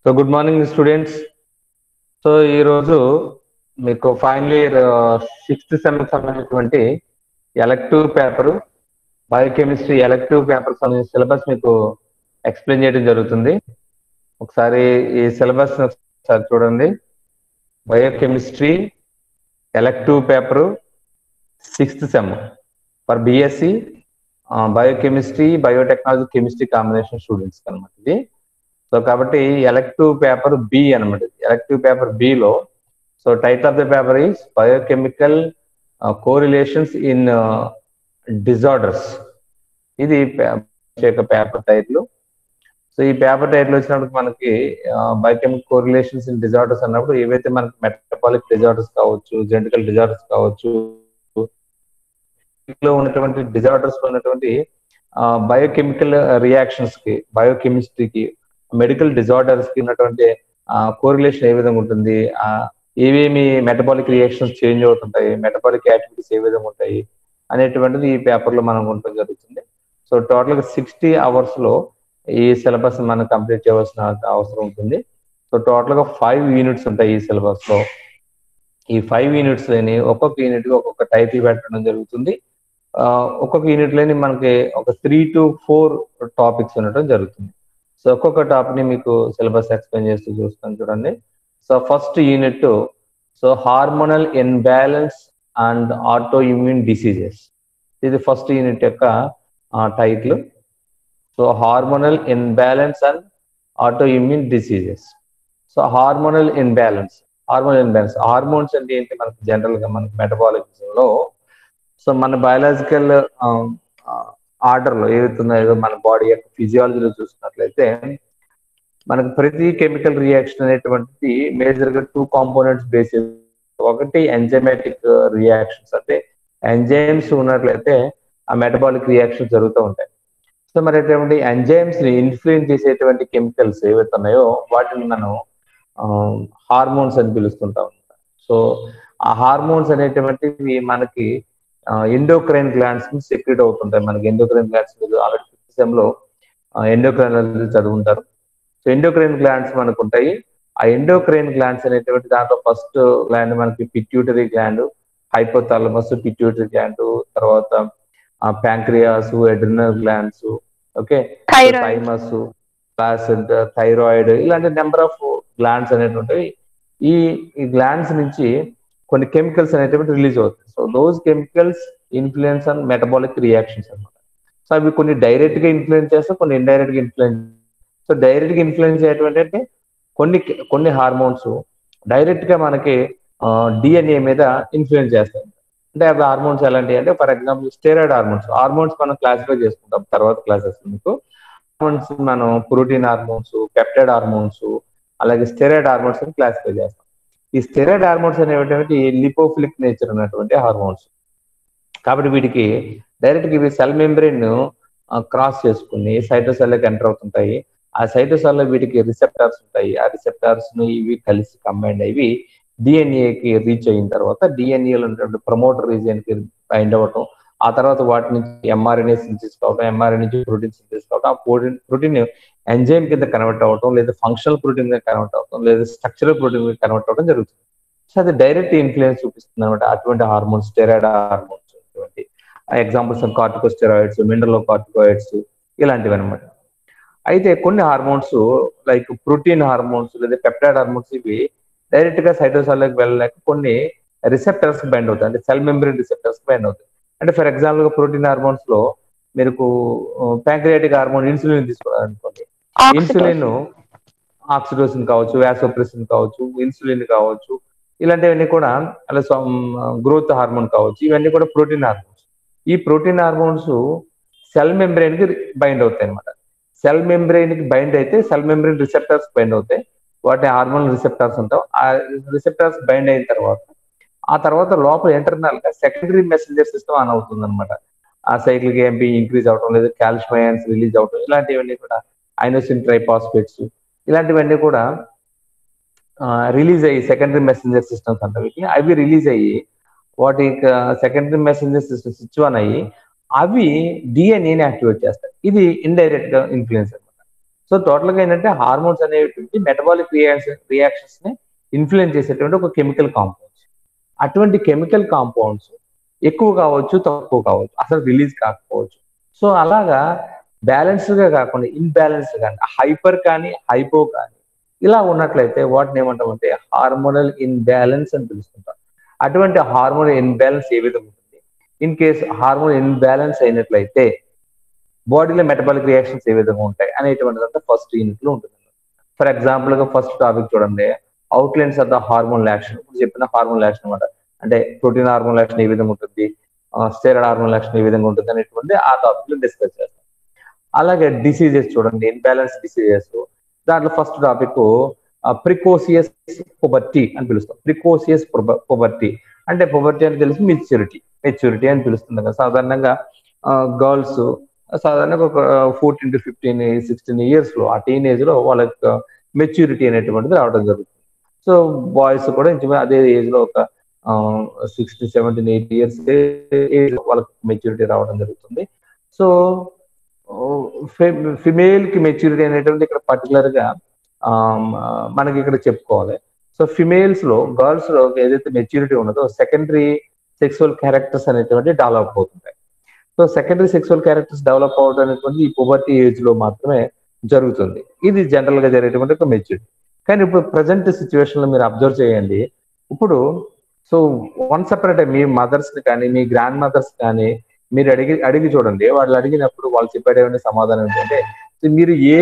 so good morning students so ఈరోజు మీకు final year sixth sem సంబంధించినటువంటి elective paper biochemistry elective paper సంబంధించిన syllabus మీకు ఎక్స్ప్లెయిన్ చేయడం జరుగుతుంది ఒకసారి ఈ సిలబస్ ఒకసారి చూడండి biochemistry elective paper sixth sem for BSc biochemistry biotechnology chemistry combination students అనమాట ఇది సో కాబట్టి ఎలక్టివ్ పేపర్ బి అనమాట ఎలక్టివ్ పేపర్ బిలో so title of the paper is biochemical correlations in disorders ఇది పేపర్ టైటిల్ సో ఈ paper title వచ్చినప్పుడు మనకి biochemical correlations in disorders అన్నప్పుడు ఏవైతే మనకి మెటబాలిక్ డిజార్డర్స్ కావచ్చు జెనటికల్ డిజార్డర్స్ కావచ్చు లో ఉన్నటువంటి డిజార్డర్స్ లో ఉన్నటువంటి బయోకెమికల్ రియాక్షన్స్ కి బయోకెమిస్ట్రీకి మెడికల్ డిజార్డర్స్ కి ఉన్నటువంటి కోరిలేషన్ ఏ విధంగా ఉంటుంది ఏవేమి మెటబాలిక్ రియాక్షన్స్ చేంజ్ అవుతుంటాయి మెటబాలిక్ యాక్టివిటీస్ ఏ విధంగా ఉంటాయి అనేటువంటిది ఈ పేపర్ లో మనం ఉండటం జరుగుతుంది సో టోటల్ గా సిక్స్టీ అవర్స్ లో ఈ సిలబస్ మనం కంప్లీట్ చేయవలసిన అవసరం ఉంటుంది సో టోటల్ గా ఫైవ్ యూనిట్స్ ఉంటాయి ఈ సిలబస్ లో ఈ ఫైవ్ యూనిట్స్ లోని ఒక్కొక్క యూనిట్ కి ఒక్కొక్క టైటిల్ పెట్టడం జరుగుతుంది ఒక్కొక్క యూనిట్ లోని మనకి ఒక త్రీ టు ఫోర్ టాపిక్స్ ఉండటం జరుగుతుంది సో ఒక్కొక్క టాపిక్ ని మీకు సిలబస్ ఎక్స్ప్లెయిన్ చేస్తూ చూస్తాను చూడండి so first unit so hormonal imbalance and autoimmune diseases ఇది ఫస్ట్ యూనిట్ యొక్క title so hormonal imbalance and autoimmune diseases so hormonal imbalance hormone imbalance hormones అంటే ఏంటి మనకి జనరల్ గా మనకి మెటబాలిజం లో సో మన బయాలజికల్ ఆర్డర్ లో ఏదైతున్నాయో మన బాడీ యొక్క ఫిజియాలజీలో చూసినట్లయితే మనకు ప్రతి కెమికల్ రియాక్షన్ అనేటువంటిది మేజర్ గా టూ కాంపోనెంట్స్ బేస్ ఒకటి ఎంజైమాటిక్ రియాక్షన్స్ అంటే ఎంజైమ్స్ ఉన్నట్లయితే ఆ మెటబాలిక్ రియాక్షన్ జరుగుతూ ఉంటాయి సో మరి అటువంటి ఎంజైమ్స్ ని ఇన్ఫ్లుయెన్స్ చేసేటువంటి కెమికల్స్ ఏవైతే ఉన్నాయో వాటిని మనం హార్మోన్స్ అని పిలుస్తుంటాం సో ఆ హార్మోన్స్ అనేటువంటివి మనకి ఎండోక్రైన్ గ్లాండ్స్ కి సెక్రెట్ అవుతుంటాయి మనకి ఎండోక్రైన్ గ్లాండ్స్ మీద ఆల్రెడీ ఫిఫ్త్ సెమ్ లో ఎండోక్రైన్ చదువుంటారు సో ఎండోక్రైన్ గ్లాండ్స్ మనకు ఉంటాయి ఆ ఎండోక్రైన్ గ్లాండ్స్ అనేటువంటి దాంట్లో ఫస్ట్ గ్లాండ్ మనకి pituitary gland hypothalamus pituitary gland తర్వాత pancreas adrenal glands okay thymus placenta thyroid ఇలాంటి నెంబర్ ఆఫ్ గ్లాండ్స్ అనేటువంటివి ఈ ఈ గ్లాండ్స్ నుంచి కొన్ని కెమికల్స్ అనేటువంటి రిలీజ్ అవుతాయి so those chemicals influence and metabolic reactions అనమాట సో అవి కొన్ని డైరెక్ట్ గా ఇన్ఫ్లుయెన్స్ చేస్తాయి కొన్ని ఇండైరెక్ట్ గా ఇన్ఫ్లుయెన్స్ సో డైరెక్ట్ గా ఇన్ఫ్లుయెన్స్ అయ్యేటువంటి అంటే కొన్ని కొన్ని హార్మోన్స్ డైరెక్ట్ గా మనకి డిఎన్ఏ మీద ఇన్ఫ్లుయెన్స్ చేస్తాయి అంటే అవి హార్మోన్స్ ఎలాంటివి అంటే for example steroid hormones hormones మనం క్లాసిఫై చేసుకుంటాం తర్వాత క్లాసెస్ మీకు హార్మోన్స్ మనం ప్రోటీన్ హార్మోన్స్ పెప్టైడ్ హార్మోన్స్ అలాగే స్టెరాయిడ్ హార్మోన్స్ అని క్లాసిఫై చేస్తాం ఈ స్టెరాయిడ్ హార్మోన్స్ అనేటువంటి లిపోఫిలిక్ నేచర్ ఉన్నటువంటి హార్మోన్స్ కాబట్టి వీటికి డైరెక్ట్ ఇవి సెల్ మెంబ్రెయిన్ క్రాస్ చేసుకుని సైటోసెల్లోకి ఎంటర్ అవుతుంటాయి ఆ సైటోసెల్ లో వీటికి రిసెప్టార్స్ ఉంటాయి ఆ రిసెప్టార్స్ ను ఇవి కలిసి కంబైండ్ అయ్యి డిఎన్ఏకి రీచ్ అయిన తర్వాత డిఎన్ఏలో ఉన్నటువంటి ప్రమోటర్ రీజియన్ కి బైండ్ అవ్వటం ఆ తర్వాత వాటి నుంచి ఎంఆర్ఎన్ఏ సింథసిస్ కావడం ఎంఆర్ఎన్ఏ నుంచి ప్రోటీన్ సింథసిస్ కావడం ఆ ప్రోటీన్ ప్రోటీన్ ఎంజైమ్ కింద కన్వర్ట్ అవ్వడం లేదా ఫంక్షనల్ ప్రోటీన్ గా కన్వర్ట్ అవ్వడం లేదా స్ట్రక్చరల్ ప్రోటీన్ గా కన్వర్ట్ అవ్వడం జరుగుతుంది సో అది డైరెక్ట్ ఇన్ఫ్లుయెన్స్ చూపిస్తుంది అనమాట అటువంటి హార్మోన్స్ స్టెరాయిడ్ హార్మోన్స్ అటువంటి ఎగ్జాంపుల్స్ కార్టికోస్టెరాయిడ్స్ మినరల్ కార్టికాయిడ్స్ ఇలాంటివి అనమాట అయితే కొన్ని హార్మోన్స్ లైక్ ప్రోటీన్ హార్మోన్స్ లేదా పెప్టైడ్ హార్మోన్స్ ఇవి డైరెక్ట్ గా సైటోసాల్లోకి వెళ్ళలేక కొన్ని రిసెప్టర్స్ బైండ్ అవుతాయి అంటే సెల్ మెంబ్రెయిన్ రిసెప్టర్స్ బైండ్ అవుతాయి అంటే ఫర్ ఎగ్జాంపుల్ గా ప్రోటీన్ హార్మోన్స్ లో మీకు ప్యాంక్రియాటిక్ హార్మోన్ ఇన్సులిన్ తీసుకోవాలనుకోండి ఇన్సులిన్ ఆక్సిడోసిన్ కావచ్చు వ్యాసోప్రెసిన్ కావచ్చు ఇన్సులిన్ కావచ్చు ఇలాంటివన్నీ కూడా అలా గ్రోత్ హార్మోన్ కావచ్చు ఇవన్నీ కూడా ప్రోటీన్ హార్మోన్స్ ఈ ప్రోటీన్ హార్మోన్స్ సెల్ మెంబ్రెయిన్ కి బైండ్ అవుతాయి అనమాట సెల్ మెంబ్రెయిన్ కి బైండ్ అయితే సెల్ మెంబ్రెయిన్ రిసెప్టర్స్ బైండ్ అవుతాయి వాటి హార్మోన్ రిసెప్టర్స్ ఉంటాయి ఆ రిసెప్టర్స్ బైండ్ అయిన తర్వాత ఆ తర్వాత లోపల ఇంటర్నల్ గా సెకండరీ మెసెంజర్ సిస్టమ్ ఆన్ అవుతుంది అనమాట ఆ సైక్లిక్ ఎంపీ ఇంక్రీజ్ అవడం లేదా కాల్షియం అయాన్స్ రిలీజ్ అవడం ఇలాంటివన్నీ కూడా ఐనోసిన్ ట్రైపాస్పేట్స్ ఇలాంటివన్నీ కూడా రిలీజ్ అయ్యి సెకండరీ మెసెంజర్ సిస్టమ్స్ అంటే వీటిని అవి రిలీజ్ అయ్యి వాటి secondary messenger system switch on అయ్యి అవి డిఎన్ఏని యాక్టివేట్ చేస్తాయి ఇది ఇండైరెక్ట్ గా ఇన్ఫ్లుయెన్స్ అనమాట సో టోటల్ గా ఏంటంటే హార్మోన్స్ అనేటువంటి మెటబాలిక్ రియాక్షన్ రియాక్షన్స్ ని ఇన్ఫ్లుయెన్స్ చేసేటువంటి ఒక కెమికల్ కాంపౌండ్స్ అటువంటి కెమికల్ కాంపౌండ్స్ ఎక్కువ కావచ్చు తక్కువ కావచ్చు అసలు రిలీజ్ కాకపోవచ్చు సో అలాగా బ్యాలెన్స్డ్ గా కాకుండా ఇన్బ్యాలెన్స్డ్ కానీ హైపర్ కానీ హైపో కానీ ఇలా ఉన్నట్లయితే వాటిని ఏమంటామంటే హార్మోనల్ ఇన్బ్యాలెన్స్ అని పిలుస్తుంటాం అటువంటి హార్మోనల్ ఇన్బ్యాలెన్స్ ఏ విధంగా ఉంటుంది ఇన్ కేస్ హార్మోన్ ఇన్బ్యాలెన్స్ అయినట్లయితే బాడీలో మెటబాలిక్ రియాక్షన్స్ ఏ విధంగా ఉంటాయి అనేటువంటిదంతా ఫస్ట్ యూనిట్ లో ఉంటుంది ఫర్ ఎగ్జాంపుల్ గా ఫస్ట్ టాపిక్ చూడండి outlines of the hormone action ఇప్పుడు చెప్పిన హార్మోన్ యాక్షన్ అనమాట అంటే ప్రోటీన్ హార్మోన్ యాక్షన్ ఏ విధంగా ఉంటుంది స్టెరాయిడ్ హార్మోన్ యాక్షన్ ఏ విధంగా ఉంటుంది అనేటువంటి ఆ టాపిక్ లో డిస్కస్ చేస్తాం అలాగే డిసీజెస్ చూడండి ఇన్బ్యాలెన్స్ డిసీజెస్ దాంట్లో ఫస్ట్ టాపిక్ ప్రికోసియస్ పొబర్టీ అని పిలుస్తాం ప్రికోసియస్ పొబర్టీ అంటే పొబర్టీ అని తెలిసి మెచ్యూరిటీ మెచ్యూరిటీ అని పిలుస్తుంది కదా సాధారణంగా గర్ల్స్ సాధారణంగా ఒక fourteen to fifteen sixteen years లో ఆ టీనేజ్ లో వాళ్ళకి మెచ్యూరిటీ అనేటువంటిది రావడం జరుగుతుంది సో బాయ్స్ కూడా ఇంచుమించు అదే ఏజ్ లో ఒక sixteen seventeen eight years age వాళ్ళకి మెచ్యూరిటీ రావడం జరుగుతుంది సో ఫిమేల్ కి మెచ్యూరిటీ అనేటువంటి ఇక్కడ పర్టికులర్ గా మనకి ఇక్కడ చెప్పుకోవాలి సో ఫిమేల్స్ లో గర్ల్స్ లో ఏదైతే మెచ్యూరిటీ ఉన్నదో సెకండరీ సెక్సువల్ క్యారెక్టర్స్ అనేటువంటి డెవలప్ అవుతుంటాయి so secondary sexual characters develop అవడం అనేటువంటి ఈ పొవర్టీ ఏజ్ లో మాత్రమే జరుగుతుంది ఇది జనరల్ గా జరిగేటువంటి ఒక మెచ్యూరిటీ కానీ ఇప్పుడు ప్రజెంట్ సిచ్యువేషన్ లో మీరు అబ్జర్వ్ చేయండి ఇప్పుడు సో వన్ సపరేట్ మీ మదర్స్ కానీ మీ గ్రాండ్ మదర్స్ కానీ మీరు అడిగి అడిగి చూడండి వాళ్ళు అడిగినప్పుడు వాళ్ళు చెప్పేటువంటి సమాధానం ఏంటంటే మీరు ఏ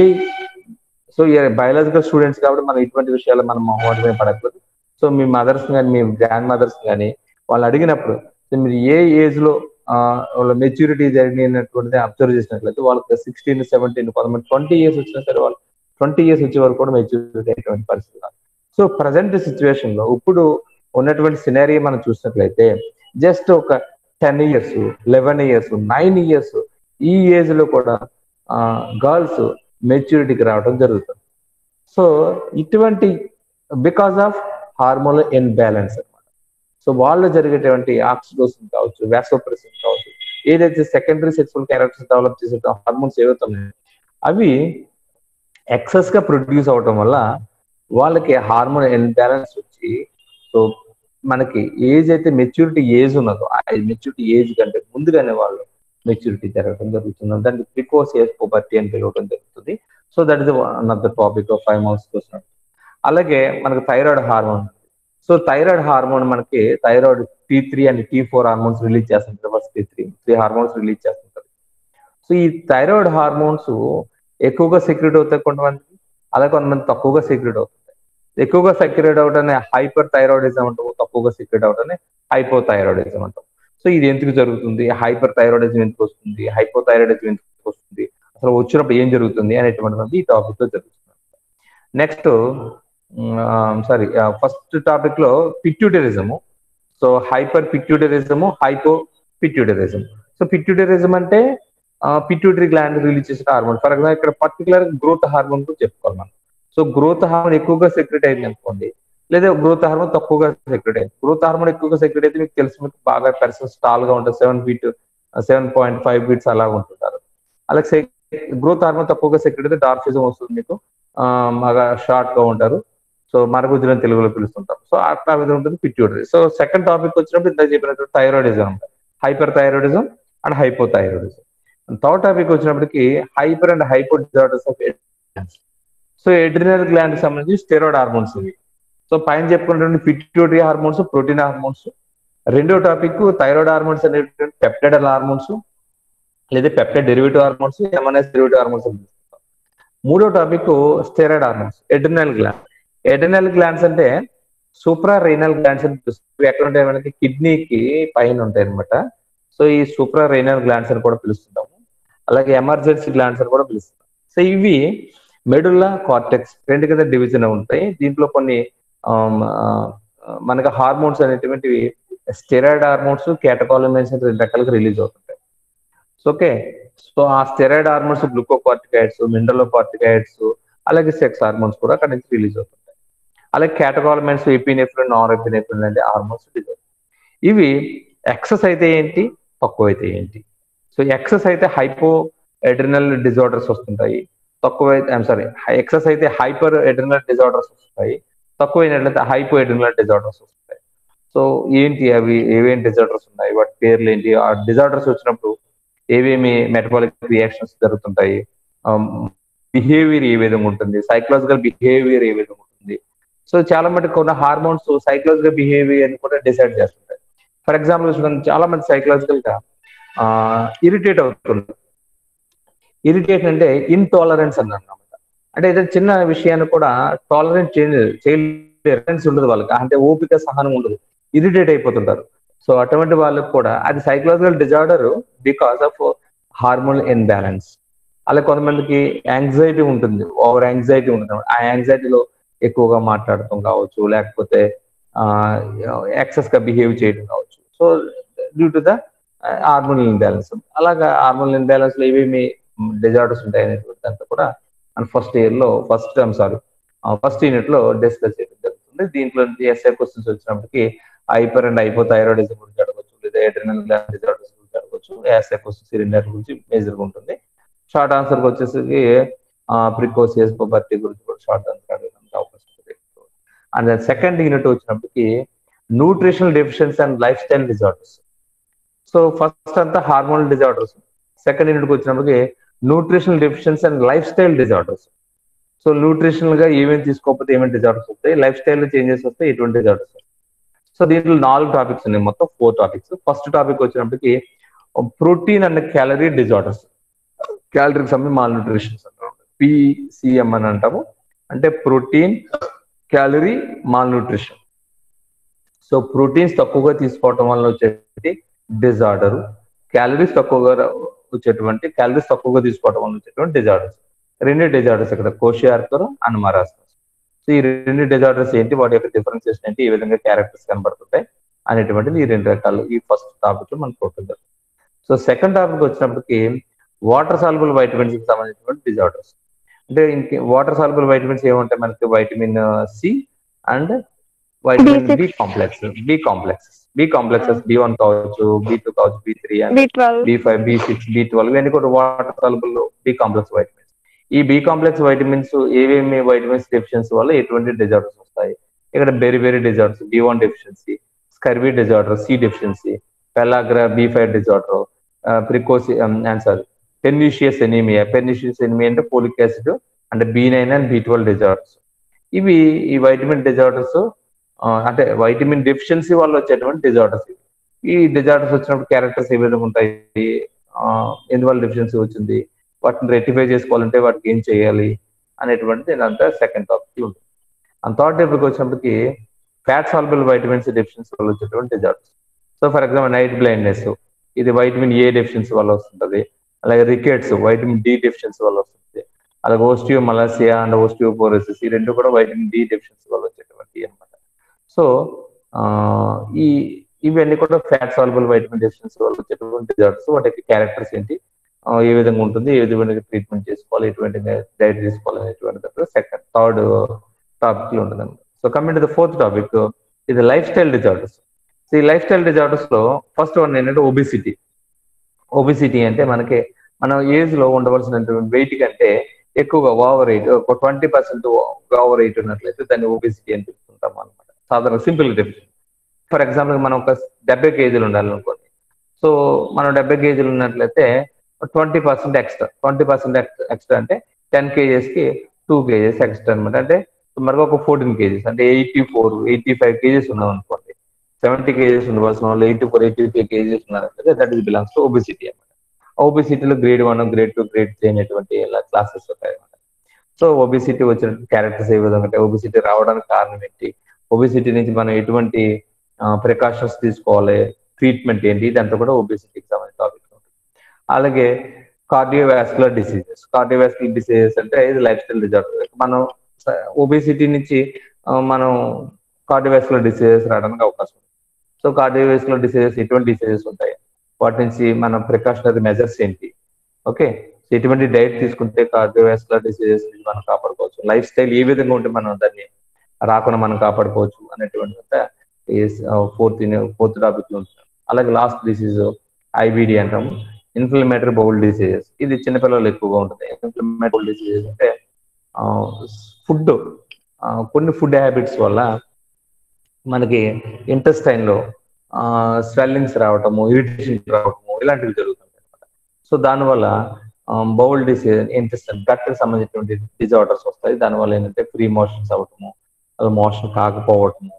సో బయాలజికల్ స్టూడెంట్స్ కాబట్టి మనం ఇటువంటి విషయాలు మనం మొహమాటమే పడకూడదు సో మీ మదర్స్ కానీ మీ గ్రాండ్ మదర్స్ కానీ వాళ్ళు అడిగినప్పుడు మీరు ఏ ఏజ్ లో వాళ్ళ మెచ్యూరిటీ జరిగినటువంటిది అబ్జర్వ్ చేసినట్లయితే వాళ్ళకి సిక్స్టీన్ సెవెంటీన్ కొంతమంది ట్వంటీ ఇయర్స్ వచ్చినా సరే వాళ్ళు ట్వంటీ ఇయర్స్ వచ్చే వరకు కూడా మెచ్యూరిటీ అయినటువంటి పరిస్థితి సో ప్రజెంట్ సిచ్యువేషన్ లో ఇప్పుడు ఉన్నటువంటి సినారీ మనం చూసినట్లయితే జస్ట్ ఒక ten years eleven years nine years ఈ ఏజ్ లో కూడా గర్ల్స్ మెచ్యూరిటీకి రావడం జరుగుతుంది సో ఇటువంటి బికాస్ ఆఫ్ హార్మోన్ ఇన్బ్యాలెన్స్ అనమాట సో వాళ్ళు జరిగేటువంటి ఆక్సిడోసిన్ కావచ్చు వ్యాసోప్రెసిన్ కావచ్చు ఏదైతే సెకండరీ సెక్సువల్ క్యారెక్టర్స్ డెవలప్ చేసే హార్మోన్స్ ఏవైతే ఉన్నాయో అవి ఎక్సెస్ గా ప్రొడ్యూస్ అవటం వల్ల వాళ్ళకి హార్మోన్ ఇన్బ్యాలెన్స్ వచ్చి సో మనకి ఏజ్ అయితే మెచ్యూరిటీ ఏజ్ ఉన్నదో ఆ మెచ్యూరిటీ ఏజ్ కంటే ముందుగానే వాళ్ళు మెచ్యూరిటీ జరగడం జరుగుతుంది దాన్ని ప్రికోస్ ఏజ్ పొబర్టీ అని పిలవడం జరుగుతుంది so that is one of the topic of five months కోసం అలాగే మనకు thyroid hormone so thyroid hormone మనకి thyroid T three and T four hormones release చేస్తుంటారు first T three three hormones release చేస్తుంటారు సో ఈ థైరాయిడ్ హార్మోన్స్ ఎక్కువగా secrete అవుతాయి కొంతమందికి అలాగే కొంతమంది తక్కువగా సెక్రెట్ అవుతాయి ఎక్కువగా సెక్రెట్ అవటనే హైపర్ థైరాయిడిజం అంటాము తక్కువగా సెక్రెట్ అవటనే హైపో థైరాయిడిజం అంటాం సో ఇది ఎందుకు జరుగుతుంది హైపర్ థైరాయిడిజం ఎందుకు వస్తుంది హైపో థైరాయిడిజం ఎందుకు వస్తుంది అసలు వచ్చినప్పుడు ఏం జరుగుతుంది అనేటువంటిది ఈ టాపిక్ లో జరుగుతుంది నెక్స్ట్ సారీ ఫస్ట్ టాపిక్ లో pituitarism so hyperpituitarism hypopituitarism so pituitarism అంటే పిట్యూటరీ గ్లాండ్ రిలీజ్ చేసే హార్మోన్ ఫర్ ఎగ్జాంపుల్ ఇక్కడ పర్టికులర్ గ్రోత్ హార్మోన్ కూడా చెప్పుకోవాలి మనం సో గ్రోత్ హార్మోన్ ఎక్కువగా సెక్రెట్ అయింది అనుకోండి లేదా గ్రోత్ హార్మోన్ తక్కువగా సెక్రెట్ అయింది గ్రోత్ హార్మోన్ ఎక్కువగా సెక్రెట్ అయితే మీకు తెలిసి మీకు బాగా పర్సన్ స్టాల్ గా ఉంటుంది seven feet seven point five feets అలా ఉంటుంటారు అలాగే గ్రోత్ హార్మోన్ తక్కువగా సెక్రెట్ అయితే డార్ఫిజం వస్తుంది మీకు బాగా షార్ట్ గా ఉంటారు సో మరగుజ్జులను తెలుగులో పిలుస్తుంటాం సో అట్లా విధంగా ఉంటుంది పిట్యూటరీ సో సెకండ్ టాపిక్ వచ్చినప్పుడు ఇంత చెప్పినట్టు thyroidism hyperthyroidism and hypo hypothyroidism third topic వచ్చినప్పటికి hyper and hypo disorders of so adrenal gland సంబంధించి స్టెరాయిడ్ హార్మోన్స్ ఇవి సో పైన చెప్పుకున్నటువంటి పిట్యూటరీ హార్మోన్స్ ప్రోటీన్ హార్మోన్స్ రెండో టాపిక్ థైరాయిడ్ హార్మోన్స్ అనేటువంటి పెప్టైడల్ హార్మోన్స్ లేదా peptide derivative hormones MNS derivative hormones మూడో topic steroid hormones adrenal gland adrenal glands అంటే suprarenal glands అని పిలుస్తుంది ఎక్కడ ఉంటాయి మనకి కిడ్నీకి పైన ఉంటాయి అనమాట సో ఈ సూప్రా రైనల్ గ్లాండ్స్ అని కూడా పిలుస్తుంటాము అలాగే ఎమర్జెన్సీ గ్లాండ్స్ అని కూడా పిలుస్తాం సో ఇవి మెడుల్లా కార్టెక్స్ రెండు కింద డివిజన్ ఉంటాయి దీంట్లో కొన్ని మనకి హార్మోన్స్ అనేటువంటివి స్టెరాయిడ్ హార్మోన్స్ కేటకాలమైన్స్ రెండు రకాలుగా రిలీజ్ అవుతుంటాయి సో ఓకే సో ఆ steroid hormones glucocorticoids mineralocorticoids అలాగే సెక్స్ హార్మోన్స్ కూడా అక్కడ నుంచి రిలీజ్ అవుతుంటాయి అలాగే కేటకాలమైన్స్ ఎపినెఫ్రిన్ నాన్ ఎపినెఫ్రిన్ లాంటి హార్మోన్స్ రిలీజ్ అవుతాయి ఇవి ఎక్సెస్ అయితే ఏంటి తక్కువ అయితే ఏంటి సో ఎక్సెస్ అయితే హైపో ఎడ్రినల్ డిజార్డర్స్ వస్తుంటాయి తక్కువ ఐఎమ్ సారీ ఎక్సెస్ అయితే హైపర్ ఎడ్రినల్ డిజార్డర్స్ వస్తాయి తక్కువ అయినట్లయితే హైపో ఎడ్రినల్ డిజార్డర్స్ వస్తాయి సో ఏంటి అవి ఏవేం డిజార్డర్స్ ఉన్నాయి వాటి పేర్లు ఏంటి ఆ డిజార్డర్స్ వచ్చినప్పుడు ఏవేమి మెటబాలిక్ రియాక్షన్స్ జరుగుతుంటాయి బిహేవియర్ ఏ విధంగా ఉంటుంది సైకలాజికల్ బిహేవియర్ ఏ విధంగా ఉంటుంది సో చాలా మటుకు కొన్ని హార్మోన్స్ సైకలాజికల్ బిహేవియర్ కూడా డిసైడ్ చేస్తుంటాయి ఫర్ ఎగ్జాంపుల్ చూసుకుంటే చాలా మంది సైకలాజికల్ గా ఇరిటేట్ అవుతుంది ఇరిటేట్ అంటే ఇన్టాలరెన్స్ అని అన్నమాట అంటే ఏదైనా చిన్న విషయాన్ని కూడా టాలరెన్స్ చేయలేరు ఉండదు వాళ్ళకి అంటే ఓపిక సహనం ఉండదు ఇరిటేట్ అయిపోతుంటారు సో అటువంటి వాళ్ళకి కూడా అది psychological disorder because of hormone imbalance అలా కొంతమందికి యాంగ్జైటీ ఉంటుంది ఓవర్ యాంగ్జైటీ ఉంటుంది ఆ యాంగ్జైటీలో ఎక్కువగా మాట్లాడటం కావచ్చు లేకపోతే ఎక్సెస్ గా బిహేవ్ చేయడం కావచ్చు so due to the hormone imbalance అలాగా హార్మోన్ ఇన్బ్యాలెన్స్ లో ఏమేమి డిజార్డర్స్ ఉంటాయి అనేటువంటి దాంట్లో కూడా మన ఫస్ట్ ఇయర్ లో first time sorry first unit లో డిస్కస్ చేయడం జరుగుతుంది దీంట్లో ఎస్ఐ క్వశ్చన్స్ వచ్చినప్పటికీ హైపర్ అండ్ హైపో థైరాయిడిజం గురించి అడగచ్చు లేదా ఎడ్రినల్ గ్లాండ్ డిజార్డర్స్ గురించి అడగచ్చు ఎస్ఐ క్వశ్చన్స్ సిలిండర్ గురించి మేజర్ గా ఉంటుంది షార్ట్ ఆన్సర్ వచ్చేసరికి ప్రికోసియస్ పుబర్టీ గురించి కూడా షార్ట్ ఆన్సర్ అడగడానికి అవకాశం ఉంది అండ్ సెకండ్ యూనిట్ వచ్చినప్పటికి nutritional deficiency and lifestyle disorders so first అంతా హార్మోనల్ డిజార్డర్స్ సెకండ్ యూనిట్కి వచ్చినప్పటికి nutritional deficiency and lifestyle disorders so nutritional గా ఏమేమి తీసుకోకపోతే ఏమేమి డిజార్డర్స్ వస్తాయి లైఫ్ స్టైల్ చేంజెస్ వస్తాయి ఎటువంటి డిజార్డర్స్ వస్తాయి సో దీంట్లో నాలుగు టాపిక్స్ ఉన్నాయి మొత్తం ఫోర్ టాపిక్స్ ఫస్ట్ టాపిక్ వచ్చినప్పటికి ప్రోటీన్ అండ్ క్యాలరీ డిజార్డర్స్ క్యాలరీకి సంబంధించి మాల్ న్యూట్రిషన్స్ అంటారు పిసిఎం అని అంటాము అంటే protein calorie malnutrition so proteins తక్కువగా తీసుకోవటం వల్ల వచ్చేటువంటి డిజార్డర్ క్యాలరీస్ తక్కువగా వచ్చేటువంటి క్యాలరీస్ తక్కువగా తీసుకోవడం వల్ల వచ్చేటువంటి డిజార్డర్స్ రెండు డిజార్డర్స్ ఇక్కడ కోషియార్కర్ అండ్ మరాస్మస్ సో ఈ రెండు డిజార్డర్స్ ఏంటి వాటి యొక్క డిఫరెన్సియేషన్ ఏంటి ఏ విధంగా క్యారెక్టర్స్ కనబడుతుంటాయి అనేటువంటిది ఈ రెండు రకాలు ఈ ఫస్ట్ టాపిక్ లో మనం చూద్దాం సో సెకండ్ టాపిక్ వచ్చినప్పటికి వాటర్ సాల్బుల్ వైటమిన్స్ కి సంబంధించినటువంటి డిజార్డర్స్ అంటే ఇంకే వాటర్ సాల్బుల్ వైటమిన్స్ ఏముంటాయి మనకి vitamin C and vitamin B complex B complexes B complexes B one కావచ్చు బి టూ కావచ్చు B three and B five B six B twelve ఇవన్నీ కూడా water soluble B complex vitamins ఈ B complex vitamins ఏవేమి vitamins deficiency వల్ల ఎటువంటి disorders వస్తాయి ఇక్కడ beriberi disorders B one deficiency scurvy disorder C deficiency pellagra B five disorder ప్రికోసి answer pernicious anaemia pernicious anaemia అంటే పోలిక్ యాసిడ్ అంటే B nine and B twelve disorders ఇవి ఈ వైటమిన్ డిజార్డర్స్ అంటే వైటమిన్ డెఫిషియన్సీ వల్ల వచ్చేటువంటి disorders ఈ disorders వచ్చినప్పుడు క్యారెక్టర్స్ ఏ విధంగా ఉంటాయి ఎందువల్ల డెఫిషియన్సీ వచ్చింది వాటిని రెక్టిఫై చేసుకోవాలంటే వాటికి ఏం చేయాలి అనేటువంటిది ఇదంతా సెకండ్ టాపిక్ ఉంటుంది అండ్ థర్డ్ టాపిక్ వచ్చినప్పటికి ఫ్యాట్ సాల్బుల్ వైటమిన్స్ డెఫిషియన్సీ వల్ల వచ్చేటువంటి disorders so for example night blindness ఇది వైటమిన్ ఏ డెఫిషియన్సీ వల్ల వస్తుంటది అలాగే రికెట్స్ వైటమిన్ డి డెఫిషియన్సీ వల్ల వస్తుంది అలాగే ఓస్టియో మలాసియా అండ్ ఓస్టియోపోరోసిస్ ఈ రెండు కూడా వైటమిన్ డి డెఫిషియన్సీ వల్ల వచ్చేటువంటి అనమాట సో ఈ ఇవన్నీ కూడా ఫ్యాట్ సాల్బుల్ వైటమిన్ డెఫిషియన్సీ వల్ల వచ్చేటువంటి డిజార్డర్స్ వాటి క్యారెక్టర్స్ ఏంటి ఏ విధంగా ఉంటుంది ఏ విధంగా ట్రీట్మెంట్ చేసుకోవాలి ఎటువంటి డైట్ తీసుకోవాలి అనేటువంటి సెకండ్ థర్డ్ టాపిక్ లో ఉంటుంది so coming to the fourth topic ఇది లైఫ్ స్టైల్ డిజార్డర్స్ సో ఈ లైఫ్ స్టైల్ డిజార్డర్స్ లో ఫస్ట్ వన్ ఏంటంటే ఒబిసిటీ ఒబిసిటీ అంటే మనకి మనం ఏజ్ లో ఉండవలసినటువంటి వెయిట్ కంటే ఎక్కువగా ఓవర్ వెయిట్ ఒక ట్వంటీ పర్సెంట్ ఓవర్ వెయిట్ ఉన్నట్లయితే దాన్ని ఒబిసిటీ అని పిలుస్తుంటాం అనమాట సాధారణ సింపుల్ డెఫినేషన్ ఫర్ ఎగ్జాంపుల్ మనం ఒక డెబ్బై కేజీలు ఉండాలనుకోండి సో మనం డెబ్బై కేజీలు ఉన్నట్లయితే twenty percent extra twenty percent extra అంటే టెన్ కేజెస్ కి టూ కేజెస్ ఎక్స్ట్రా అనమాట అంటే మరొక ఒక ఫోర్టీన్ కేజెస్ అంటే eighty four eighty five kgs ఉన్నాం అనుకోండి సెవెంటీ కేజెస్ ఉండవలసిన వాళ్ళు eighty four eighty three kgs ఉన్నారంటే that is belongs to obesity అనమాట ఒబిసిటీలో grade one grade two grade three అనేటువంటి ఇలా క్లాసెస్ ఉంటాయి అనమాట సో ఒబిసిటీ వచ్చిన క్యారెక్టర్స్ ఏ విధంగా అంటే ఒబిసిటీ రావడానికి కారణం ఏంటి ఒబిసిటీ నుంచి మనం ఎటువంటి ప్రికాషన్స్ తీసుకోవాలి ట్రీట్మెంట్ ఏంటి ఇదంతా కూడా ఒబిసిటీకి సంబంధించిన టాపిక్ ఉంటుంది అలాగే కార్డియోవాస్కులర్ డిసీజెస్ కార్డియోవాస్కులర్ డిసీజెస్ అంటే ఇది లైఫ్ స్టైల్ డిజార్డర్ మనం ఒబిసిటీ నుంచి మనం కార్డియోవాస్కులర్ డిసీజెస్ రావడానికి అవకాశం ఉంది సో కార్డియోవాస్కులర్ డిసీజెస్ ఎటువంటి డిసీజెస్ ఉంటాయి వాటి నుంచి మన ప్రికాషనరీ మెజర్స్ ఏంటి ఓకే ఎటువంటి డైట్ తీసుకుంటే కార్డియోవాస్కులర్ డిసీజెస్ నుంచి మనం కాపాడుకోవచ్చు లైఫ్ స్టైల్ ఏ విధంగా ఉంటే మనం దాన్ని రాకుండా మనం కాపాడుకోవచ్చు అనేటువంటి ఫోర్త్ ఫోర్త్ టాపిక్ లో ఉంటుంది అలాగే లాస్ట్ డిసీజ్ ఐబిడి అంటాము ఇన్ఫ్లమేటరీ బౌల్ డిసీజెస్ ఇది చిన్నపిల్లలు ఎక్కువగా ఉంటుంది ఇన్ఫ్లమేటరీ బౌల్ డిసీజెస్ అంటే ఫుడ్ కొన్ని ఫుడ్ హ్యాబిట్స్ వల్ల మనకి ఇంటెస్టైన్ లో స్వెల్లింగ్స్ రావటము ఇరిటేషన్ రావటము ఇలాంటివి జరుగుతుంటాయి అనమాట సో దానివల్ల బౌల్ డిసీజ్ ఇంటెస్టైన్ గట్ సంబంధించినటువంటి డిజార్డర్స్ వస్తాయి దానివల్ల ఏంటంటే ఫ్రీ మోషన్స్ అవ్వటము అది మోషన్ కాకపోవటము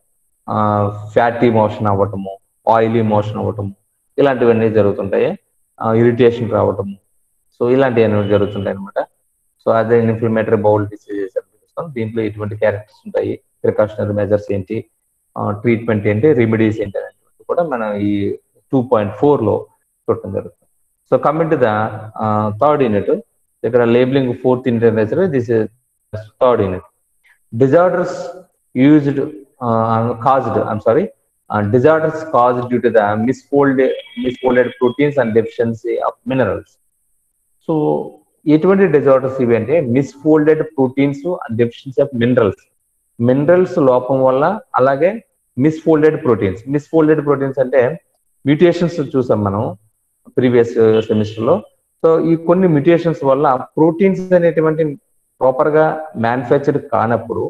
ఫ్యాటీ మోషన్ అవ్వటము ఆయిలీ మోషన్ అవ్వటము ఇలాంటివన్నీ జరుగుతుంటాయి ఇరిటేషన్ రావటము సో ఇలాంటివన్నీ జరుగుతుంటాయి అనమాట సో అదే ఇన్ఫ్లమేటరీ బౌల్ డిసీజెస్ అని పిలుస్తాం దీంట్లో ఎటువంటి క్యారెక్టర్స్ ఉంటాయి ప్రికాషనరీ మెజర్స్ ఏంటి ట్రీట్మెంట్ ఏంటి రెమెడీస్ ఏంటి అనేటువంటి కూడా మనం ఈ టూ పాయింట్ ఫోర్ లో చూడటం జరుగుతుంది so coming to the third unit ఇక్కడ labelling fourth unit this is third unit disorders used caused I'm sorry disorders caused due to the misfolded misfolded proteins and deficiency of minerals so ఎటువంటి disorders ఇవి అంటే misfolded proteins and deficiency of minerals minerals లోపం వల్ల అలాగే misfolded proteins misfolded proteins అంటే mutations చూసాం మనం previous semester లో సో ఈ కొన్ని మ్యూటేషన్స్ వల్ల ప్రోటీన్స్ అనేటువంటి ప్రాపర్ గా మ్యానుఫ్యాక్చర్ కానప్పుడు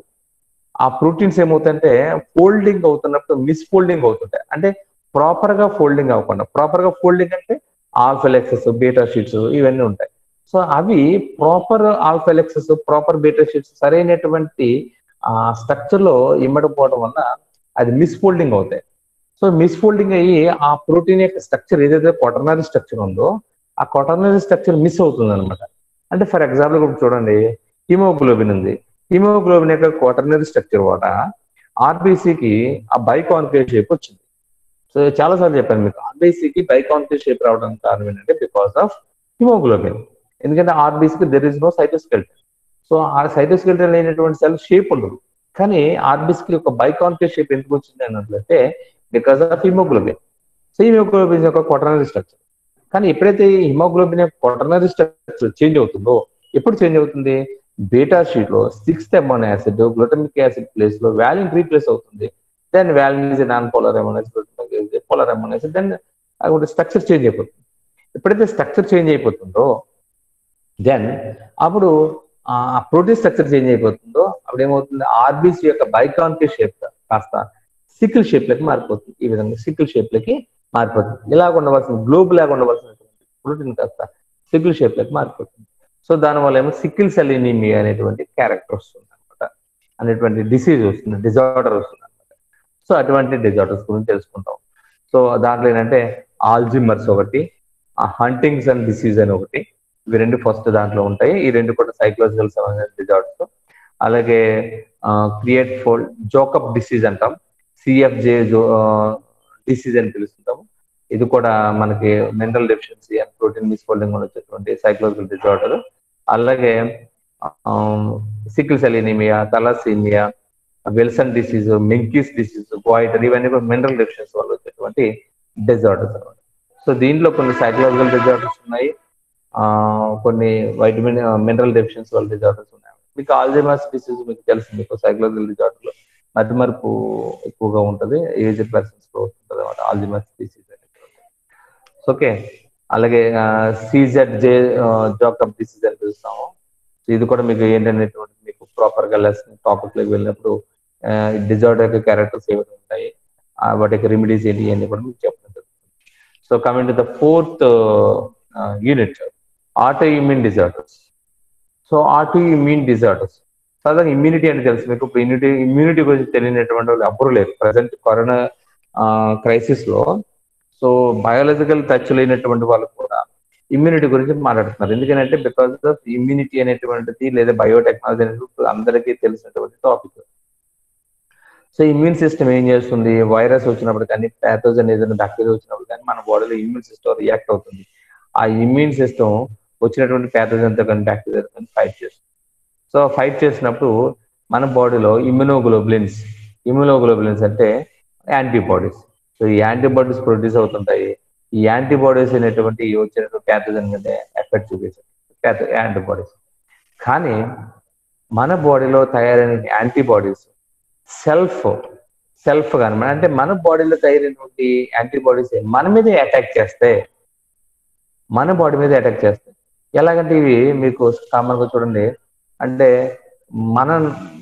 ఆ ప్రోటీన్స్ ఏమవుతాయంటే ఫోల్డింగ్ అవుతున్నప్పుడు మిస్ఫోల్డింగ్ అవుతుంటాయి అంటే ప్రాపర్ గా ఫోల్డింగ్ అవ్వకుండా ప్రాపర్ గా ఫోల్డింగ్ అంటే ఆల్ఫెలెక్సెస్ బీటా షీట్స్ ఇవన్నీ ఉంటాయి సో అవి proper alpha helices proper beta sheets సరైనటువంటి ఆ స్ట్రక్చర్ లో ఇమ్మడిపోవడం వల్ల అది మిస్ఫోల్డింగ్ అవుతాయి సో మిస్ఫోల్డింగ్ అయ్యి ఆ ప్రోటీన్ యొక్క స్ట్రక్చర్ ఏదైతే కొటనరీ స్ట్రక్చర్ ఉందో ఆ కొటనరీ స్ట్రక్చర్ మిస్ అవుతుంది అనమాట అంటే ఫర్ ఎగ్జాంపుల్ ఇప్పుడు చూడండి హిమోగ్లోబిన్ ఉంది హిమోగ్లోబిన్ యొక్క క్వాటర్నరీ స్ట్రక్చర్ కూడా ఆర్బీసీకి ఆ బైకాన్కేవ్ షేప్ వచ్చింది సో చాలా సార్లు చెప్పాను మీకు ఆర్బీసీకి బైకాన్కేవ్ షేప్ రావడానికి కారణం ఏంటంటే బికాస్ ఆఫ్ హిమోగ్లోబిన్ ఎందుకంటే ఆర్బీసీకి there is no cytoskeleton so ఆ సైటోస్కెల్టన్ లేనటువంటి సెల్ షేప్ ఉండదు కానీ ఆర్బీసీకి ఒక బైకాన్కేవ్ షేప్ ఎందుకు వచ్చింది అన్నట్లయితే because of haemoglobin so haemoglobin యొక్క క్వాటర్నరీ స్ట్రక్చర్ కానీ ఎప్పుడైతే హిమోగ్లోబిన్ యొక్క క్వాటర్నరీ స్ట్రక్చర్ చేంజ్ అవుతుందో ఎప్పుడు చేంజ్ అవుతుంది బీటా షీట్ లో sixth amino acid glutamic acid place లో వ్యాలిన్ రీప్లేస్ అవుతుంది then valine is non polar amino acid polar amino acid then structure change అయిపోతుంది ఎప్పుడైతే స్ట్రక్చర్ చేంజ్ అయిపోతుందో దెన్ అప్పుడు ఆ ప్రోటీన్ స్ట్రక్చర్ చేంజ్ అయిపోతుందో అప్పుడు ఏమవుతుంది ఆర్బీసీ యొక్క బైకాన్కి షేప్ కాస్త సికిల్ షేప్ లకి మారిపోతుంది ఈ విధంగా సికిల్ షేప్ లకి మారిపోతుంది ఇలాగ ఉండవలసిన గ్లోబ్ లాగా ఉండవలసినటువంటి ప్రోటీన్ కాస్త సికిల్ షేప్ లకి మారిపోతుంది సో దానివల్ల ఏమో సికిల్ సెల్ ఎనీమియా అనేటువంటి క్యారెక్టర్ వస్తుంది అనమాట అనేటువంటి డిసీజ్ వస్తుంది డిజార్డర్ వస్తుంది అనమాట సో అటువంటి డిజార్డర్స్ గురించి తెలుసుకుంటాం సో దాంట్లో ఏంటంటే ఆల్జిమర్స్ ఒకటి ఆ హంటింగ్స్ అండ్ డిసీజ్ అని ఒకటి ఇవి రెండు ఫస్ట్ దాంట్లో ఉంటాయి ఈ రెండు కూడా సైకలాజికల్ సంబంధించిన డిజార్డర్స్ అలాగే క్రియేట్ ఫోల్డ్ జోకప్ డిసీజ్ అంటాం సిఎఫ్జే డిసీజ్ అని పిలుస్తుంటాము ఇది కూడా మనకి mineral deficiency and protein misfolding వల్ల వచ్చేటువంటి సైకలాజికల్ డిజార్డర్ అలాగే sickle cell anaemia thalassaemia Wilson disease Menkes disease goitre ఇవన్నీ కూడా మినరల్ డెఫిషియన్సీ వల్ల వచ్చేటువంటి డిజార్డర్స్ అనమాట సో దీంట్లో కొన్ని సైకలాజికల్ డిజార్డర్స్ ఉన్నాయి కొన్ని వైటమిన్ మినరల్ డెఫిషియన్సీ వల్ల డిజార్డర్స్ ఉన్నాయి మీకు ఆల్జైమర్స్ డిసీజ్ మీకు తెలుసు మీకు సైకలాజికల్ డిజార్డర్ లో మతిమరుపు ఎక్కువగా ఉంటుంది ఏజ్ పర్సన్స్ లో ఉంటుంది అనమాట ఆల్జైమర్స్ డిసీజ్ ఓకే అలాగే సీజెడ్ జే జాకప్ డిసీజ్ అని పిలుస్తాము ఇది కూడా మీకు ఏంటనేటువంటి మీకు ప్రాపర్ గా లెసన్ టాపిక్ లోకి వెళ్ళినప్పుడు డిజార్డర్ యొక్క క్యారెక్టర్స్ ఏమైనా ఉంటాయి వాటి యొక్క రెమెడీస్ ఏంటి అని కూడా మీకు చెప్పడం జరుగుతుంది so coming to the fourth unit autoimmune disorders so autoimmune disorders సాధారణ ఇమ్యూనిటీ అంటే తెలుసు మీకు ఇప్పుడు ఇమ్యూనిటీ ఇమ్యూనిటీ గురించి తెలియనటువంటి వాళ్ళు ఎవ్వరూ లేరు ప్రజెంట్ కరోనా క్రైసిస్ లో సో బయాలజికల్ టచ్ లేనటువంటి వాళ్ళు కూడా ఇమ్యూనిటీ గురించి మాట్లాడుతున్నారు ఎందుకంటే బికాస్ ఆఫ్ ఇమ్యూనిటీ అనేటువంటిది లేదా బయోటెక్నాలజీ అనేది అందరికీ తెలిసినటువంటి టాపిక్ సో ఇమ్యూన్ సిస్టమ్ ఏం చేస్తుంది వైరస్ వచ్చినప్పుడు కానీ ప్యాథోజన్ ఏదైనా బ్యాక్టీరియా వచ్చినప్పుడు కానీ మన బాడీలో ఇమ్యూన్ సిస్టమ్ రియాక్ట్ అవుతుంది ఆ ఇమ్యూన్ సిస్టమ్ వచ్చినటువంటి ప్యాథోజన్తో కానీ బ్యాక్టీరియా కానీ ఫైట్ చేస్తుంది సో ఫైట్ చేసినప్పుడు మన బాడీలో ఇమ్యునోగ్లోబులిన్స్ ఇమ్యునోగ్లోబులిన్స్ అంటే యాంటీబాడీస్ సో ఈ యాంటీబాడీస్ ప్రొడ్యూస్ అవుతుంటాయి ఈ యాంటీబాడీస్ అనేటువంటి వచ్చినటువంటి ప్యాథోజన్ మీద ఎఫెక్ట్ చూపించారు యాంటీబాడీస్ కానీ మన బాడీలో తయారైన యాంటీబాడీస్ సెల్ఫ్ సెల్ఫ్ గా అంటే మన బాడీలో తయారైనటువంటి యాంటీబాడీస్ మన మీద అటాక్ చేస్తే మన బాడీ మీద అటాక్ చేస్తాయి ఎలాగంటే ఇవి మీకు కామన్ గా చూడండి అంటే మన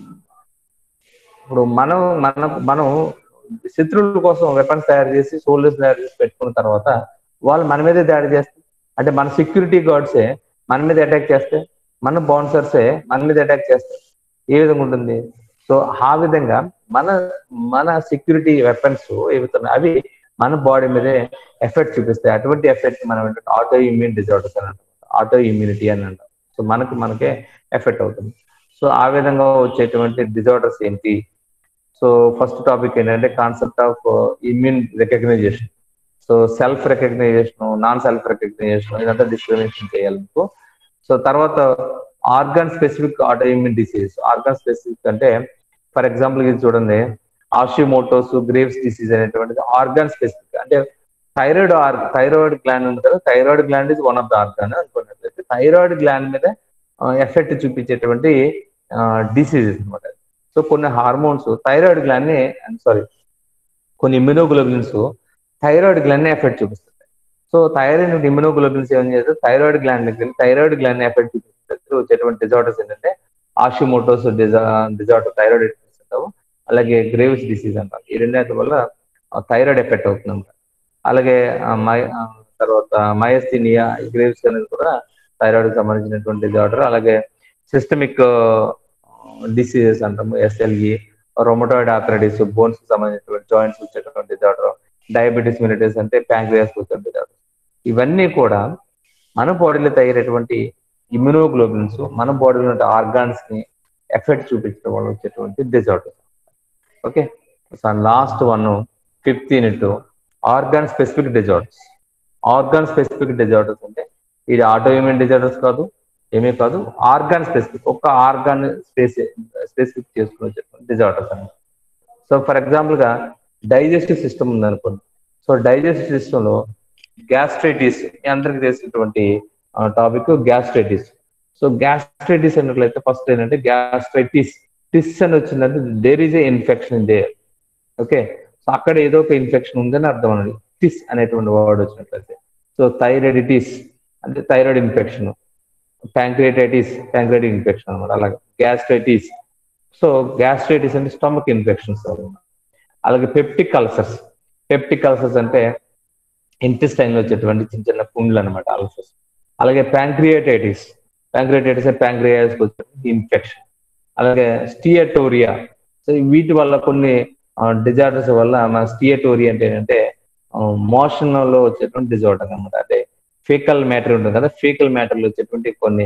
ఇప్పుడు మనం మన మనం శత్రువుల కోసం వెపన్స్ తయారు చేసి సోల్జర్స్ తయారు చేసి పెట్టుకున్న తర్వాత వాళ్ళు మన మీదే దాడి చేస్తే అంటే మన సెక్యూరిటీ గార్డ్సే మన మీద అటాక్ చేస్తే మన బౌన్సర్సే మన మీద అటాక్ చేస్తే ఏ విధంగా ఉంటుంది సో ఆ విధంగా మన మన సెక్యూరిటీ వెపన్స్ ఏవైతున్నాయి అవి మన బాడీ మీదే ఎఫెక్ట్ చూపిస్తాయి అటువంటి ఎఫెక్ట్ మనం ఏంటంటే ఆటో ఇమ్యూన్ డిజార్డర్స్ అని అంటాం ఆటో ఇమ్యూనిటీ అని అంటాం సో మనకు మనకే ఎఫెక్ట్ అవుతుంది సో ఆ విధంగా వచ్చేటువంటి డిజార్డర్స్ ఏంటి సో ఫస్ట్ టాపిక్ ఏంటంటే concept of immune recognisation so self recognisation non self recognisation ఇదంతా డిస్క్రిమినేషన్ చేయాలి మీకు సో తర్వాత organ specific autoimmune disease organ specific అంటే ఫర్ ఎగ్జాంపుల్ ఇది చూడండి ఆషిమోటోస్ గ్రేవ్స్ డిసీజ్ అనేటువంటిది ఆర్గాన్ స్పెసిఫిక్ అంటే థైరాయిడ్ ఆర్ థైరాయిడ్ గ్లాండ్ ఉంది కదా thyroid gland is one of the organ అనుకున్నట్లయితే థైరాయిడ్ గ్లాండ్ మీద ఎఫెక్ట్ చూపించేటువంటి డిసీజెస్ అనమాట సో కొన్ని హార్మోన్స్ థైరాయిడ్ గ్లాండ్ ని సారీ కొన్ని ఇమ్యునోగ్లోబిన్స్ థైరాయిడ్ గ్లాండ్ ని ఎఫెక్ట్ చూపిస్తుంది సో థైరాయిడ్ ఇమ్యునోగ్లోబిన్స్ ఏం చేస్తారు థైరాయిడ్ గ్లాండ్ దగ్గర థైరాయిడ్ గ్లాండ్ ని ఎఫెక్ట్ చూపిస్తుంది వచ్చేటువంటి డిజార్డర్స్ ఏంటంటే ఆషిమోటోస్ డిజా డిజార్డర్ థైరాయిడ్ అంటావు అలాగే గ్రేవ్స్ డిసీజ్ అంటారు ఈ రెండింటి వల్ల థైరాయిడ్ ఎఫెక్ట్ అవుతుంది అనమాట అలాగే మై తర్వాత మయస్థినియా గ్రేవ్స్ అనేది కూడా థైరాయిడ్ సంబంధించినటువంటి డిజార్డర్ అలాగే సిస్టమిక్ డిసీజెస్ అంటాము ఎస్ఎల్ఈ రొమటాయిడ్ ఆథరైటిస్ బోన్స్ సంబంధించినటువంటి జాయింట్స్ వచ్చేటువంటి డిజార్డర్ డయాబెటీస్ మినిటిస్ అంటే ప్యాంక్రియాస్ వచ్చే డిజార్డర్ ఇవన్నీ కూడా మన బాడీలో తయారైనటువంటి ఇమ్యునోగ్లోబిన్స్ మన బాడీలో ఉన్న ఆర్గాన్స్ ని ఎఫెక్ట్ చూపించడం వల్ల వచ్చేటువంటి disorder okay so last one fifth unit organ specific disorders organ specific disorders అంటే ఇది ఆటో ఇమ్యూన్ డిజార్డర్స్ కాదు ఏమీ కాదు ఆర్గాన్ స్పెసిఫిక్ ఒక్క ఆర్గాన్ స్పేస్ స్పెసిఫిక్ చేసుకుని వచ్చేటువంటి డిజార్డర్స్ అన్నమాట సో ఫర్ ఎగ్జాంపుల్ గా డైజెస్టివ్ సిస్టమ్ ఉందనుకోండి సో డైజెస్టివ్ సిస్టమ్ లో గ్యాస్ట్రైటిస్ అందరికి తెలిసినటువంటి టాపిక్ గ్యాస్ట్రైటిస్ సో గ్యాస్ట్రైటిస్ అన్నట్లయితే ఫస్ట్ ఏంటంటే గ్యాస్ట్రైటిస్ టిస్ అని వచ్చిందంటే there is a infection they okay so అక్కడ ఏదో ఒక ఇన్ఫెక్షన్ ఉందని అర్థం అన్నది టిస్ అనేటువంటి వర్డ్ వచ్చినట్లయితే సో థైరాయిడిటిస్ అంటే thyroid infection pancreatitis pancreatic infection అనమాట అలాగే గ్యాస్ట్రైటిస్ సో గ్యాస్ట్రైటిస్ అంటే స్టమక్ ఇన్ఫెక్షన్స్ అలాగే పెప్టిక్ అల్సర్స్ పెప్టిక్ అల్సర్స్ అంటే ఇంటెస్టైన్ లో వచ్చేటువంటి చిన్న చిన్న పుండ్లు అనమాట అల్సర్స్ అలాగే ప్యాంక్రియాటైటిస్ ప్యాంక్రియాటైటిస్ ప్యాంక్రియాస్ ఇన్ఫెక్షన్ అలాగే స్టియటోరియా సో వీటి వల్ల కొన్ని డిజార్డర్స్ వల్ల మన స్టియటోరియా అంటే ఏంటంటే మోషన్ లో వచ్చేటువంటి డిజార్డర్ అనమాట అంటే ఫేకల్ మ్యాటర్ ఉంటుంది కదా ఫేకల్ మ్యాటర్ లో వచ్చేటువంటి కొన్ని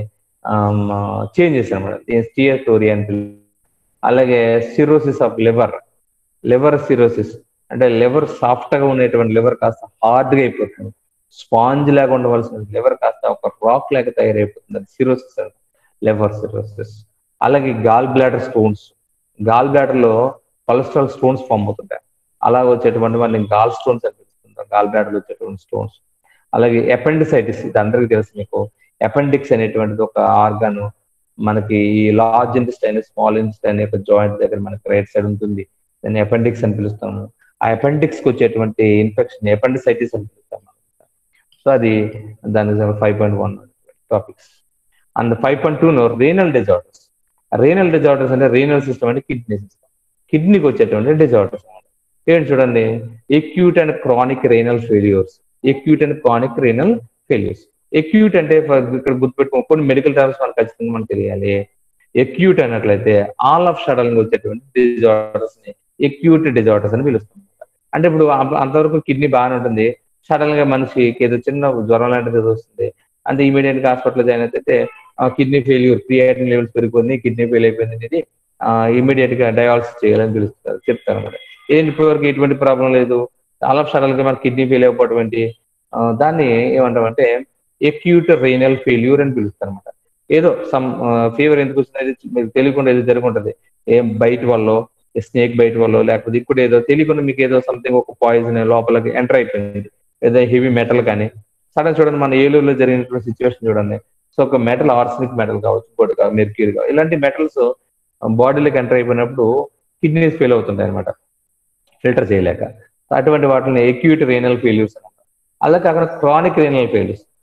చేంజెస్ అనమాట స్టియటోరియా అని అలాగే cirrhosis of liver liver cirrhosis అంటే లివర్ సాఫ్ట్ గా ఉండేటువంటి లివర్ కాస్త హార్డ్ గా అయిపోతుంది స్పాంజ్ లాగా ఉండవలసిన లివర్ కాస్త ఒక రాక్ లాగా తయారైపోతుంది అది సిరోసిస్ లివర్ సిరోసిస్ అలాగే gallbladder stones gallbladder లో కొలెస్ట్రాల్ స్టోన్స్ ఫామ్ అవుతుంటాయి అలా వచ్చేటువంటి వాళ్ళని గాల్ స్టోన్స్ అనిపిస్తుంది గాల్ బ్లాడర్ వచ్చేటువంటి స్టోన్స్ అలాగే ఎపెండిసైటిస్ ఇది అందరికీ తెలుసు మీకు అపెండిక్స్ అనేటువంటిది ఒక ఆర్గాన్ మనకి ఈ లార్జ్ ఇంటెస్టైన్ స్మాల్ ఇంటెస్టైన్ యొక్క జాయింట్ దగ్గర మనకి రైట్ సైడ్ ఉంటుంది దాన్ని అపెండిక్స్ అని పిలుస్తాము ఆ అపెండిక్స్ కి వచ్చేటువంటి ఇన్ఫెక్షన్ ఎపెండిసైటిస్ అని పిలుస్తాం సో అది దాని five point one topics and five point two no renal disorders renal disorders అంటే రీనల్ సిస్టమ్ అంటే కిడ్నీ సిస్టమ్ కిడ్నీకి వచ్చేటువంటి డిజార్డర్స్ ఏంటి చూడండి acute and chronic renal failures acute and chronic renal failures acute అంటే ఇక్కడ గుర్తుపెట్టుకో కొన్ని మెడికల్ టర్మ్స్ మనకు ఖచ్చితంగా మనకు తెలియాలి ఎక్యూట్ అన్నట్లయితే ఆల్ ఆఫ్ సడన్ గా వచ్చేటువంటి డిజార్డర్స్ ని ఎక్యూట్ డిజార్డర్స్ అని పిలుస్తాం అంటే ఇప్పుడు అంతవరకు కిడ్నీ బాగానే ఉంటుంది సడన్ గా మనిషికి ఏదో చిన్న జ్వరం లాంటిది ఏదో వస్తుంది అంటే ఇమీడియట్ గా హాస్పిటల్ జాయిన్ అయితే కిడ్నీ ఫెయిల్యూర్ క్రియేటిన్ లెవెల్స్ పెరిగిపోయింది కిడ్నీ ఫెయిల్ అయిపోయింది అనేది ఇమీడియట్ గా డయాలసిస్ చేయాలని పిలుస్తారు చెప్తారు అనమాట ఏంటి ఇప్పటివరకు ఎటువంటి ప్రాబ్లం లేదు ఆల్ ఆఫ్ సడన్ గా మన కిడ్నీ ఫెయిల్ అయిపోవడం ఏంటి దాన్ని ఏమంటామంటే ఎక్యూట్ రైనల్ ఫెయిల్యూర్ అని పిలుస్తారు అనమాట ఏదో సమ్ ఫీవర్ ఎందుకు వచ్చినది మీకు తెలియకుండా ఏదో జరుగుంటది ఏం బయట వల్ల స్నేక్ బయట వల్ల లేకపోతే ఇప్పుడు ఏదో తెలియకుండా మీకు ఏదో సంథింగ్ ఒక పాయిజన్ లోపలికి ఎంటర్ అయిపోయింది ఏదో హెవీ మెటల్ కానీ సడన్ చూడండి మన ఏలూరులో జరిగినటువంటి సిచ్యువేషన్ చూడండి సో ఒక మెటల్ ఆర్సనిక్ మెటల్ కావచ్చు ఇంకోటి కావచ్చు మెర్క్యూరీ కావచ్చు ఇలాంటి మెటల్స్ బాడీలోకి ఎంటర్ అయిపోయినప్పుడు కిడ్నీస్ ఫెయిల్ అవుతుంటాయి అనమాట ఫిల్టర్ చేయలేక అటువంటి వాటిని ఎక్యూట్ రేనల్ ఫెయిల్యూర్స్ అనమాట అలా కాకుండా chronic renal failures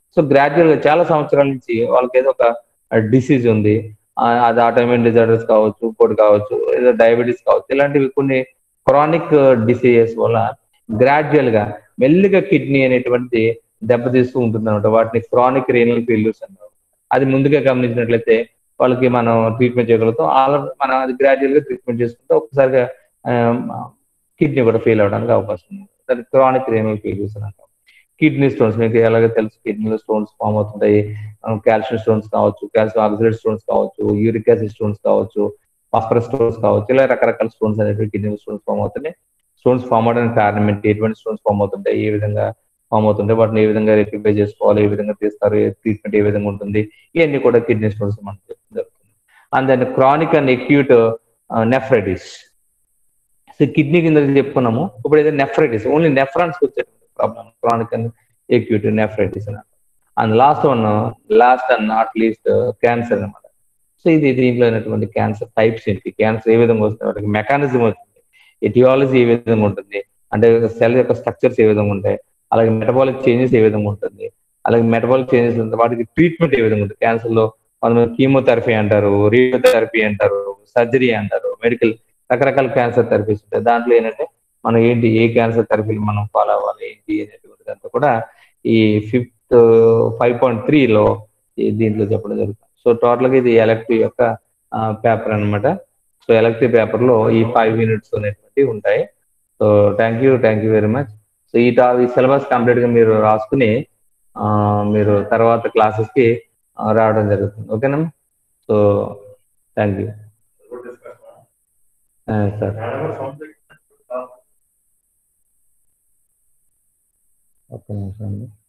so gradual గా చాలా సంవత్సరాల నుంచి వాళ్ళకి ఏదో ఒక డిసీజ్ ఉంది ఆ, అది ఆటోమిన్ డిజార్డర్స్ కావచ్చు ఇంకోటి కావచ్చు ఏదో డయాబెటీస్ కావచ్చు ఇలాంటివి కొన్ని క్రానిక్ డిసీజెస్ వల్ల గ్రాడ్యువల్ గా మెల్లిగా కిడ్నీ అనేటువంటి దెబ్బతీస్తూ ఉంటుంది అనమాట వాటిని క్రానిక్ రేనల్ ఫెయిల్యూర్స్ అంటారు అది ముందుగా గమనించినట్లయితే వాళ్ళకి మనం ట్రీట్మెంట్ చేయగలుగుతాం అలా మనం అది గ్రాడ్యువల్ గా ట్రీట్మెంట్ చేసుకుంటే ఒక్కసారిగా కిడ్నీ కూడా ఫెయిల్ అవడానికి అవకాశం ఉంది దాన్ని క్రానిక్ రేనల్ ఫెయిల్యూర్స్ అని అంటాం కిడ్నీ స్టోన్స్ మీకు ఎలాగో తెలుసు కిడ్నీలో స్టోన్స్ ఫామ్ అవుతుంటాయి కాల్షియం స్టోన్స్ కావచ్చు కాల్షియం ఆక్సిడేట్ స్టోన్స్ కావచ్చు యూరిక్ యాసిడ్ స్టోన్స్ కావచ్చు ఫాస్ఫరస్ స్టోన్స్ కావచ్చు ఇలా రకరకాల స్టోన్స్ అనేవి కిడ్నీ స్టోన్స్ ఫామ్ అవుతున్నాయి స్టోన్స్ ఫామ్ అవడానికి కారణం ఏంటి ఎటువంటి స్టోన్స్ ఫామ్ అవుతుంటాయి ఏ విధంగా ఫామ్ అవుతుంటాయి వాటిని ఏ విధంగా రెక్టిఫై చేసుకోవాలి ఏ విధంగా తీస్తారు ట్రీట్మెంట్ ఏ విధంగా ఉంటుంది ఇవన్నీ కూడా కిడ్నీ స్టోన్స్ మనకు చెప్పడం జరుగుతుంది and then chronic and acute nephritis so kidney కింద చెప్పుకున్నాము ఇప్పుడు ఏదైతే నెఫ్రైటిస్ ఓన్లీ నెఫ్రాన్స్ వచ్చే problem chronic and acute nephritis అని and last one last and not least cancer అనమాట సో ఇది దీంట్లో అయినటువంటి క్యాన్సర్ టైప్స్ ఏంటి క్యాన్సర్ ఏ విధంగా వస్తుంది వాటికి మెకానిజం వచ్చింది ఎటియాలజీ ఏ విధంగా ఉంటుంది అంటే సెల్ యొక్క స్ట్రక్చర్స్ ఏ విధంగా ఉంటాయి అలాగే మెటబాలిక్ చేంజెస్ ఏ విధంగా ఉంటుంది అలాగే మెటబాలిక్ చేంజెస్ ఉంటాయి వాటికి ట్రీట్మెంట్ ఏ విధంగా ఉంటుంది క్యాన్సర్ లో కొంతమంది కీమోథెరపీ అంటారు రేడియోథెరపీ అంటారు సర్జరీ అంటారు మెడికల్ రకరకాల క్యాన్సర్ థెరపీస్ ఉంటాయి దాంట్లో ఏంటంటే మనం ఏంటి ఏ క్యాన్సర్ థెరపీలు మనం ఫాలో అవ్వాలి ఏంటి అనేటువంటిది అంతా కూడా ఈ ఫిఫ్త్ ఫైవ్ పాయింట్ త్రీలో దీంట్లో చెప్పడం జరుగుతుంది సో టోటల్ గా ఇది ఎలక్టివ్ యొక్క పేపర్ అన్నమాట సో ఎలక్టివ్ పేపర్ లో ఈ ఫైవ్ యూనిట్స్ అనేటువంటి ఉంటాయి so thank you thank you very much so ఈ టా ఈ సిలబస్ కంప్లీట్ గా మీరు రాసుకుని ఆ, మీరు తర్వాత క్లాసెస్ కి ఆ, రావడం జరుగుతుంది ఓకేనా సో థ్యాంక్ యూ సార్ ఒక్క నిమిషం అండి